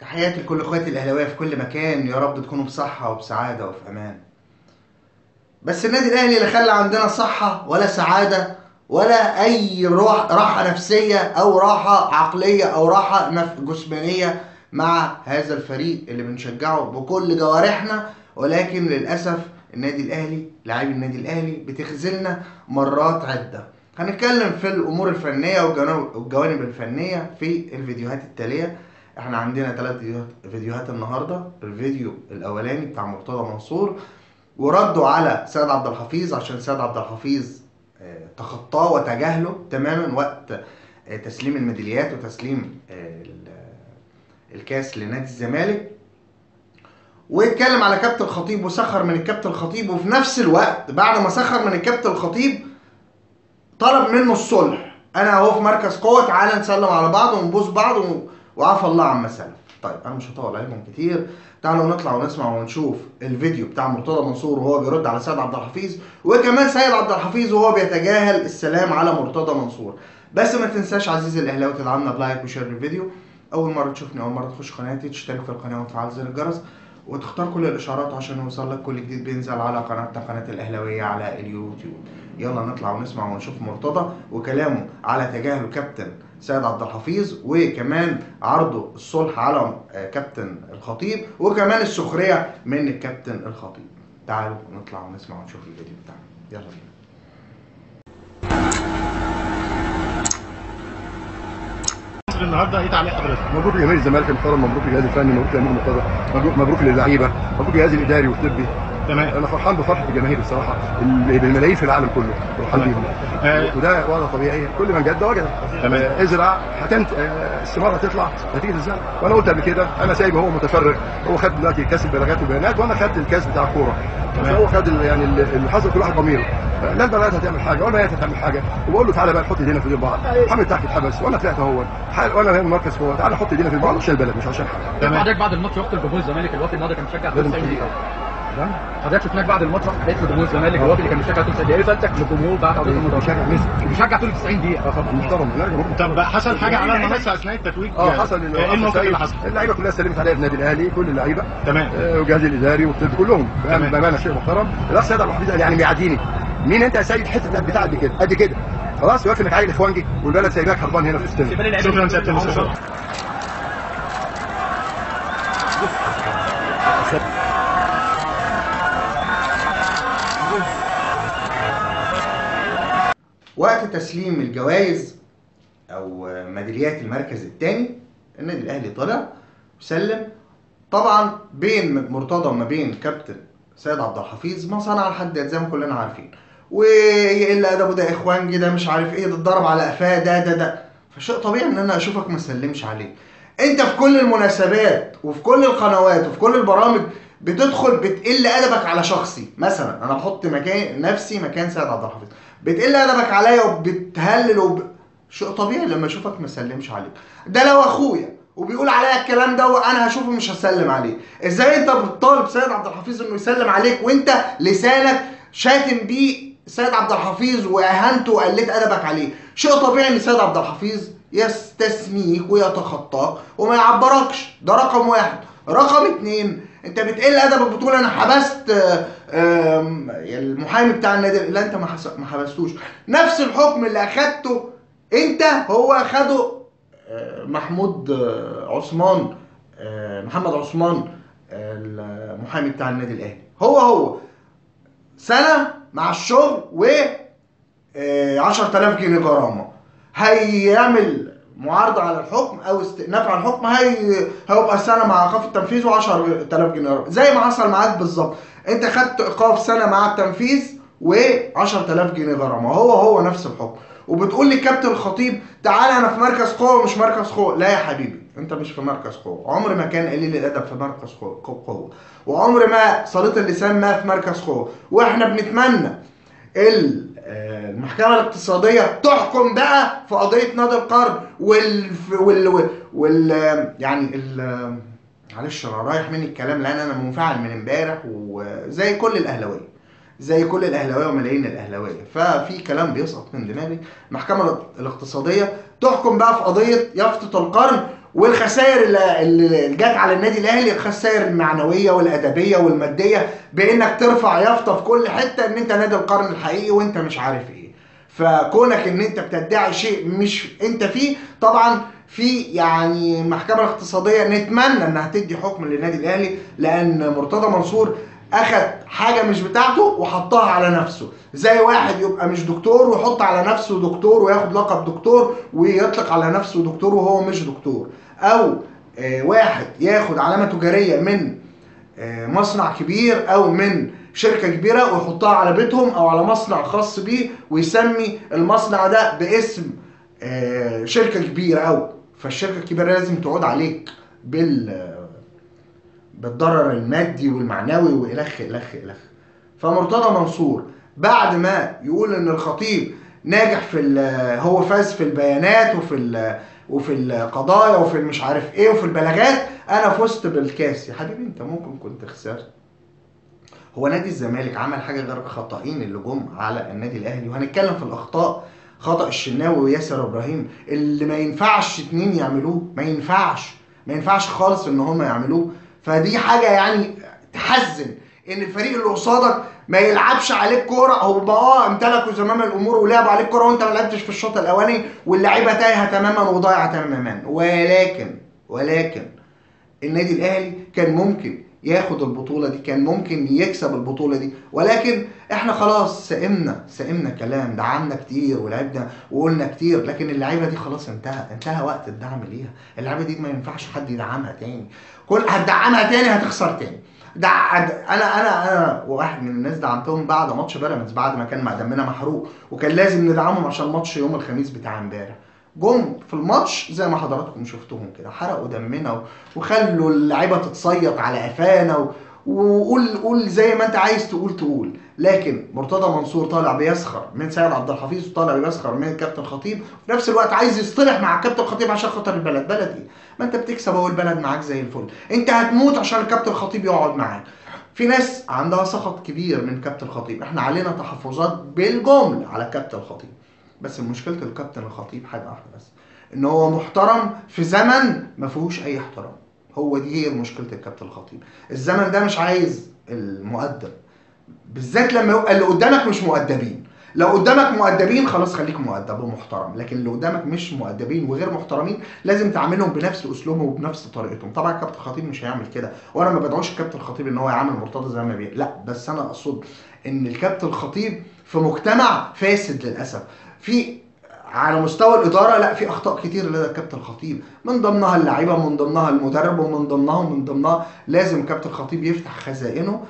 تحياتي لكل اخواتي الاهلاويه في كل مكان يا رب تكونوا بصحه وبسعاده وفي امان بس النادي الاهلي لا خلى عندنا صحه ولا سعاده ولا اي روح راحه نفسيه او راحه عقليه او راحه نف- جسمانيه مع هذا الفريق اللي بنشجعه بكل جوارحنا ولكن للاسف النادي الاهلي لاعبي النادي الاهلي بتخذلنا مرات عده هنتكلم في الامور الفنيه والجوانب والجوانب الفنيه في الفيديوهات التاليه احنا عندنا ثلاث فيديوهات فيديوهات النهارده الفيديو الاولاني بتاع مرتضى منصور وردوا على سيد عبد الحفيظ عشان سيد عبد الحفيظ آه، تخطاه وتجاهله تماما وقت آه، تسليم الميداليات وتسليم آه، ال- آه، الكاس لنادي الزمالك واتكلم على كابتن الخطيب وسخر من الكابتن الخطيب وفي نفس الوقت بعد ما سخر من الكابتن الخطيب طلب منه الصلح انا اهو في مركز قوه تعالى نسلم على بعض ونبوس بعض و- وعفى الله عما سلف طيب انا مش هطول عليكم كتير تعالوا نطلع ونسمع ونشوف الفيديو بتاع مرتضى منصور وهو بيرد على سيد عبد الحفيظ وكمان سيد عبد الحفيظ وهو بيتجاهل السلام على مرتضى منصور بس ما تنساش عزيزي الاهلاوي تدعمنا بلايك وشير الفيديو اول مره تشوفني اول مره تخش قناتي تشترك في القناه وتفعل زر الجرس وتختار كل الاشعارات عشان يوصل لك كل جديد بينزل على قناتنا قناه الاهلاويه على اليوتيوب يلا نطلع ونسمع ونشوف مرتضى وكلامه على تجاهل كابتن سيد عبد الحفيظ وكمان عرضه الصلح على آه، كابتن الخطيب وكمان السخريه من الكابتن الخطيب تعالوا نطلع ونسمع ونشوف الفيديو بتاعنا يلا بينا مصر النهارده ايه تعليق حضرتك؟ مبروك لجماهير الزمالك المحترم مبروك للجهاز الفني مبروك للامير المرتضى مبروك مبروك للعيبه مبروك للجهاز الاداري والطبي تمام انا فرحان بفرحه الجماهير الصراحه اللي بالملايين في العالم كله فرحان بيهم آه. وده وضع طبيعي كل من جد وجد تمام. آه، ازرع هتنت آه، الثمار هتطلع نتيجه الزرع وانا قلت قبل كده انا سايبه هو متفرغ هو خد دلوقتي كاس البلاغات والبيانات وانا خدت الكاس بتاع الكوره تمام. هو خد ال- يعني ال- اللي حصل كل واحد ضميره آه، لا البلاغات هتعمل حاجه ولا هي هتعمل حاجه وبقول له تعالى بقى نحط ايدينا في ايدين بعض محمد تحت اتحبس وانا طلعت اهو حال- وانا هنا المركز هو تعالى نحط ايدينا في بعض عشان البلد مش عشان حاجه تمام حضرتك بعد الماتش وقت الجمهور الزمالك الوقت النهارده كان مشجع طول لازم 90 دقيقه نعم حضرتك شفناك بعد الماتش رحت بقيت لجمهور الزمالك الوقت اللي كان مشجع طول 90 دقيقه ايه رسالتك للجمهور بعد حضرتك الماتش بشجع ميسي بيشجع طول 90 دقيقه طبعا محترم لا جمهور طب حصل حاجه على المنصه اثناء التتويج اه حصل آه، ايه الموقف اللي حصل؟ اللعيبه كلها سلمت عليها في النادي الاهلي كل اللعيبه تمام آه، والجهاز الاداري والطب كلهم تمام. بأمانة- بامانه شيء محترم الاخ سيد عبد الحفيظ قال يعني بيعاديني مين انت يا سيد حته بتاع قد كده قد كده خلاص واقف انك عيل اخوانجي والبلد سايباك هربان هنا في وسطنا شكرا سياده المستشار وقت تسليم الجوائز او ميداليات المركز الثاني النادي الاهلي طلع وسلم طبعا بين مرتضى وما بين كابتن سيد عبد الحفيظ ما صنع الحداد زي ما كلنا عارفين ويقل ادبه ده اخوانجي ده مش عارف ايه ده اتضرب على قفاه ده ده ده فشيء طبيعي ان انا اشوفك ما اسلمش عليه انت في كل المناسبات وفي كل القنوات وفي كل البرامج بتدخل بتقل ادبك على شخصي مثلا انا بحط مكان نفسي مكان سيد عبد الحفيظ بتقل ادبك عليا وبتهلل وب... شيء طبيعي لما اشوفك ما اسلمش عليك ده لو اخويا وبيقول عليا الكلام ده وانا هشوفه مش هسلم عليه ازاي انت بتطالب سيد عبد الحفيظ انه يسلم عليك وانت لسانك شاتم بيه سيد عبد الحفيظ واهنته وقلت ادبك عليه شيء طبيعي ان سيد عبد الحفيظ يستثنيك ويتخطاك وما يعبركش ده رقم واحد رقم اتنين انت بتقل ادبك بتقول انا حبست آه، آم، المحامي بتاع النادي لا انت ما حس- ما حبستوش نفس الحكم اللي اخدته انت هو اخده آه، محمود آه، عثمان آه، محمد عثمان آه، المحامي بتاع النادي الاهلي هو هو سنه مع الشغل و آه، 10000 جنيه غرامه هيعمل معارضه على الحكم او استئناف على الحكم هي هيبقى سنه مع ايقاف التنفيذ و10000 جنيه غرامه زي ما حصل معاك بالظبط انت خدت ايقاف سنه مع التنفيذ و10000 جنيه غرامه هو هو نفس الحكم وبتقول لي كابتن الخطيب تعالى انا في مركز قوه مش مركز قوه لا يا حبيبي انت مش في مركز قوه عمر ما كان قليل الادب في مركز قوه قوة. وعمر ما صليت اللسان ما في مركز قوه واحنا بنتمنى ال- آه، المحكمه الاقتصاديه تحكم بقى في قضيه نادي القرن وال وال وال, وال يعني ال معلش انا رايح مني الكلام لان انا منفعل من امبارح وزي كل الاهلاويه زي كل الاهلاويه وملايين الاهلاويه ففي كلام بيسقط من دماغي المحكمه الاقتصاديه تحكم بقى في قضيه يافطه القرن والخسائر اللي اللي جت على النادي الاهلي الخسائر المعنويه والادبيه والماديه بانك ترفع يافطه في كل حته ان انت نادي القرن الحقيقي وانت مش عارف ايه فكونك ان انت بتدعي شيء مش انت فيه طبعا في يعني محكمه اقتصاديه نتمنى انها تدي حكم للنادي الاهلي لان مرتضى منصور اخد حاجه مش بتاعته وحطها على نفسه زي واحد يبقى مش دكتور ويحط على نفسه دكتور وياخد لقب دكتور ويطلق على نفسه دكتور وهو مش دكتور او آه، واحد ياخد علامه تجاريه من آه، مصنع كبير او من شركه كبيره ويحطها على بيتهم او على مصنع خاص بيه ويسمي المصنع ده باسم آه، شركه كبيره او فالشركه الكبيره لازم تعود عليك بال بالضرر المادي والمعنوي والخ الخ الخ فمرتضى منصور بعد ما يقول ان الخطيب ناجح في ال- هو فاز في البيانات وفي ال- وفي القضايا وفي المش عارف ايه وفي البلاغات انا فزت بالكاس يا حبيبي انت ممكن كنت خسرت هو نادي الزمالك عمل حاجه غير الخطأين اللي جم على النادي الاهلي وهنتكلم في الاخطاء خطأ الشناوي وياسر ابراهيم اللي ما ينفعش اتنين يعملوه ما ينفعش ما ينفعش خالص ان هم يعملوه فدي حاجه يعني تحزن ان الفريق اللي قصادك ما يلعبش عليك كوره هو بقى اه امتلكوا زمام الامور ولعبوا عليك كوره وانت ما لعبتش في الشوط الاولاني واللعيبه تايهه تماما وضايعه تماما ولكن ولكن النادي الاهلي كان ممكن ياخد البطوله دي كان ممكن يكسب البطوله دي ولكن احنا خلاص سئمنا سئمنا كلام دعمنا كتير ولعبنا وقلنا كتير لكن اللعيبه دي خلاص انتهى انتهى وقت الدعم ليها اللعيبه دي ما ينفعش حد يدعمها تاني كل هتدعمها تاني هتخسر تاني دع... انا انا انا واحد من الناس دعمتهم بعد ماتش بيراميدز بعد ما كان دمنا محروق وكان لازم ندعمهم عشان ماتش يوم الخميس بتاع امبارح جم في الماتش زي ما حضراتكم شفتوهم كده حرقوا دمنا و- وخلوا اللعيبه تتصيط على قفانا و- وقول قول زي ما انت عايز تقول تقول لكن مرتضى منصور طالع بيسخر من سيد عبد الحفيظ وطالع بيسخر من الكابتن خطيب في نفس الوقت عايز يصطلح مع الكابتن خطيب عشان خاطر البلد بلد ايه ما انت بتكسب اهو البلد معاك زي الفل انت هتموت عشان الكابتن خطيب يقعد معاك في ناس عندها سخط كبير من كابتن خطيب احنا علينا تحفظات بالجمله على كابتن خطيب بس مشكله الكابتن الخطيب حاجه واحده بس ان هو محترم في زمن ما فيهوش اي احترام هو دي هي مشكله الكابتن الخطيب الزمن ده مش عايز المؤدب بالذات لما يبقى اللي قدامك مش مؤدبين لو قدامك مؤدبين خلاص خليك مؤدب ومحترم لكن اللي قدامك مش مؤدبين وغير محترمين لازم تعاملهم بنفس اسلوبهم وبنفس طريقتهم طبعا الكابتن الخطيب مش هيعمل كده وانا ما بدعوش الكابتن الخطيب ان هو يعامل مرتضى زي ما بيه لا بس انا اقصد ان الكابتن الخطيب في مجتمع فاسد للاسف في على مستوى الاداره لا في اخطاء كتير لدى الكابتن الخطيب من ضمنها اللعيبه من ضمنها المدرب ومن ضمنها ومن ضمنها لازم الكابتن الخطيب يفتح خزائنه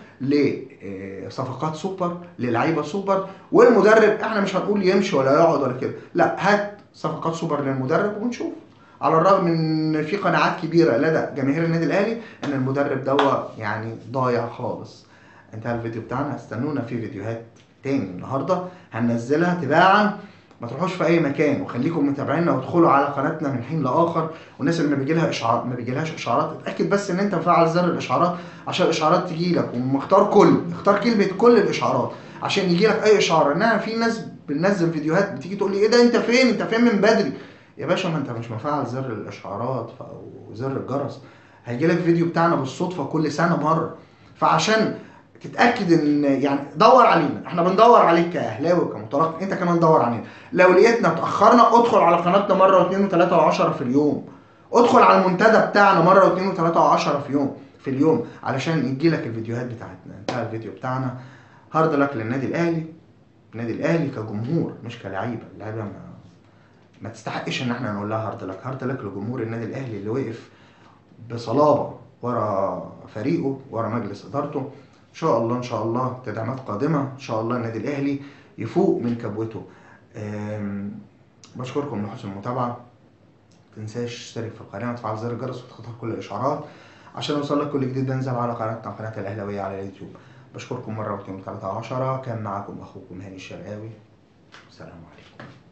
لصفقات سوبر للعيبه سوبر والمدرب احنا مش هنقول يمشي ولا يقعد ولا كده لا هات صفقات سوبر للمدرب ونشوف على الرغم ان في قناعات كبيره لدى جماهير النادي الاهلي ان المدرب دوا يعني ضايع خالص انتهى الفيديو بتاعنا استنونا في فيديوهات تاني النهارده هننزلها تباعا ما تروحوش في اي مكان وخليكم متابعينا وادخلوا على قناتنا من حين لاخر والناس اللي ما بيجي لها اشعار ما بيجيلهاش اشعارات اتاكد بس ان انت مفعل زر الاشعارات عشان الاشعارات تجي لك ومختار كل اختار كلمه كل الاشعارات عشان يجي لك اي اشعار انها في ناس بننزل فيديوهات بتيجي تقول لي ايه ده انت فين انت فين من بدري يا باشا ما انت مش مفعل زر الاشعارات او زر الجرس هيجي لك فيديو بتاعنا بالصدفه كل سنه مره فعشان تتاكد ان يعني دور علينا احنا بندور عليك كاهلاوي وكمتلقي انت كمان دور علينا لو لقيتنا اتاخرنا ادخل على قناتنا مره واثنين وثلاثه وعشرة في اليوم ادخل على المنتدى بتاعنا مره واثنين وثلاثه وعشرة في يوم في اليوم علشان يجي لك الفيديوهات بتاعتنا انتهى الفيديو بتاعنا هارد لك للنادي الاهلي النادي الاهلي كجمهور مش كلعيبه اللعيبه ما ما تستحقش ان احنا نقول لها هارد لك هارد لك لجمهور النادي الاهلي اللي وقف بصلابه ورا فريقه ورا مجلس ادارته ان شاء الله ان شاء الله تدعيمات قادمه ان شاء الله النادي الاهلي يفوق من كبوته أم، بشكركم لحسن المتابعه ما تنساش تشترك في القناه وتفعل زر الجرس وتختار كل الاشعارات عشان يوصل لك كل جديد بينزل على قناتنا قناه الاهلاويه على اليوتيوب بشكركم مره واثنين وثلاثه وعشرة كان معاكم اخوكم هاني الشرقاوي السلام عليكم